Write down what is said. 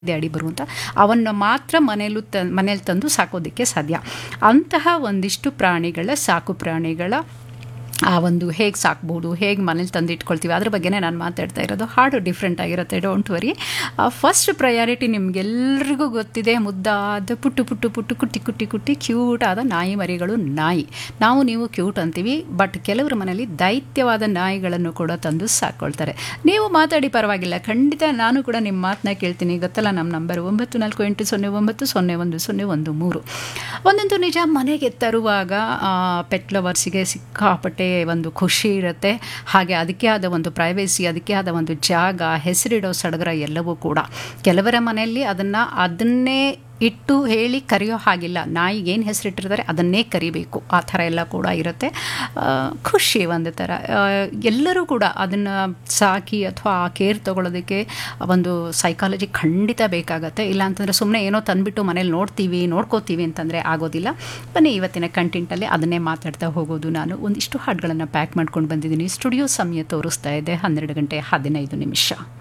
ಅಡಿ ಬರುವಂಥ ಅವನ್ನು ಮಾತ್ರ ಮನೆಯಲ್ಲೂ ತ ಮನೇಲಿ ತಂದು ಸಾಕೋದಕ್ಕೆ ಸಾಧ್ಯ ಅಂತಹ ಒಂದಿಷ್ಟು ಪ್ರಾಣಿಗಳ ಸಾಕು ಪ್ರಾಣಿಗಳ ಆ ಒಂದು ಹೇಗೆ ಸಾಕ್ಬೋದು ಹೇಗೆ ಮನೇಲಿ ತಂದು ಇಟ್ಕೊಳ್ತೀವಿ ಅದ್ರ ಬಗ್ಗೆನೇ ನಾನು ಮಾತಾಡ್ತಾ ಇರೋದು ಹಾಡು ಡಿಫ್ರೆಂಟ್ ಆಗಿರುತ್ತೆ ಡೋಂಟ್ ವರಿ ಫಸ್ಟ್ ಪ್ರಯಾರಿಟಿ ನಿಮಗೆಲ್ರಿಗೂ ಗೊತ್ತಿದೆ ಮುದ್ದಾದ ಪುಟ್ಟು ಪುಟ್ಟು ಪುಟ್ಟು ಕುಟ್ಟಿ ಕುಟ್ಟಿ ಕುಟ್ಟಿ ಕ್ಯೂಟ್ ಆದ ನಾಯಿ ಮರಿಗಳು ನಾಯಿ ನಾವು ನೀವು ಕ್ಯೂಟ್ ಅಂತೀವಿ ಬಟ್ ಕೆಲವರ ಮನೇಲಿ ದೈತ್ಯವಾದ ನಾಯಿಗಳನ್ನು ಕೂಡ ತಂದು ಸಾಕ್ಕೊಳ್ತಾರೆ ನೀವು ಮಾತಾಡಿ ಪರವಾಗಿಲ್ಲ ಖಂಡಿತ ನಾನು ಕೂಡ ನಿಮ್ಮ ಮಾತನ್ನ ಕೇಳ್ತೀನಿ ಗೊತ್ತಲ್ಲ ನಮ್ಮ ನಂಬರ್ ಒಂಬತ್ತು ನಾಲ್ಕು ಎಂಟು ಸೊನ್ನೆ ಒಂಬತ್ತು ಸೊನ್ನೆ ಒಂದು ಸೊನ್ನೆ ಒಂದು ಮೂರು ಒಂದಂತೂ ನಿಜ ಮನೆಗೆ ತರುವಾಗ ಪೆಟ್ ಲವರ್ಸಿಗೆ ಸಿಕ್ಕಾಪಟ್ಟೆ ಒಂದು ಖುಷಿ ಇರುತ್ತೆ ಹಾಗೆ ಅದಕ್ಕೆ ಆದ ಒಂದು ಪ್ರೈವೇಸಿ ಅದಕ್ಕೆ ಆದ ಒಂದು ಜಾಗ ಹೆಸರಿಡೋ ಸಡಗರ ಎಲ್ಲವೂ ಕೂಡ ಕೆಲವರ ಮನೆಯಲ್ಲಿ ಅದನ್ನು ಅದನ್ನೇ ಇಟ್ಟು ಹೇಳಿ ಕರೆಯೋ ಹಾಗಿಲ್ಲ ನಾಯಿಗೆ ಏನು ಹೆಸರಿಟ್ಟಿರ್ತಾರೆ ಅದನ್ನೇ ಕರಿಬೇಕು ಆ ಥರ ಎಲ್ಲ ಕೂಡ ಇರುತ್ತೆ ಖುಷಿ ಒಂದು ಥರ ಎಲ್ಲರೂ ಕೂಡ ಅದನ್ನು ಸಾಕಿ ಅಥವಾ ಆ ಕೇರ್ ತೊಗೊಳೋದಕ್ಕೆ ಒಂದು ಸೈಕಾಲಜಿ ಖಂಡಿತ ಬೇಕಾಗತ್ತೆ ಇಲ್ಲಾಂತಂದರೆ ಸುಮ್ಮನೆ ಏನೋ ತಂದುಬಿಟ್ಟು ಮನೇಲಿ ನೋಡ್ತೀವಿ ನೋಡ್ಕೋತೀವಿ ಅಂತಂದರೆ ಆಗೋದಿಲ್ಲ ಬನ್ನಿ ಇವತ್ತಿನ ಕಂಟೆಂಟಲ್ಲಿ ಅದನ್ನೇ ಮಾತಾಡ್ತಾ ಹೋಗೋದು ನಾನು ಒಂದಿಷ್ಟು ಹಾಡುಗಳನ್ನು ಪ್ಯಾಕ್ ಮಾಡ್ಕೊಂಡು ಬಂದಿದ್ದೀನಿ ಸ್ಟುಡಿಯೋ ಸಮಯ ತೋರಿಸ್ತಾ ಇದೆ ಹನ್ನೆರಡು ಗಂಟೆ ಹದಿನೈದು ನಿಮಿಷ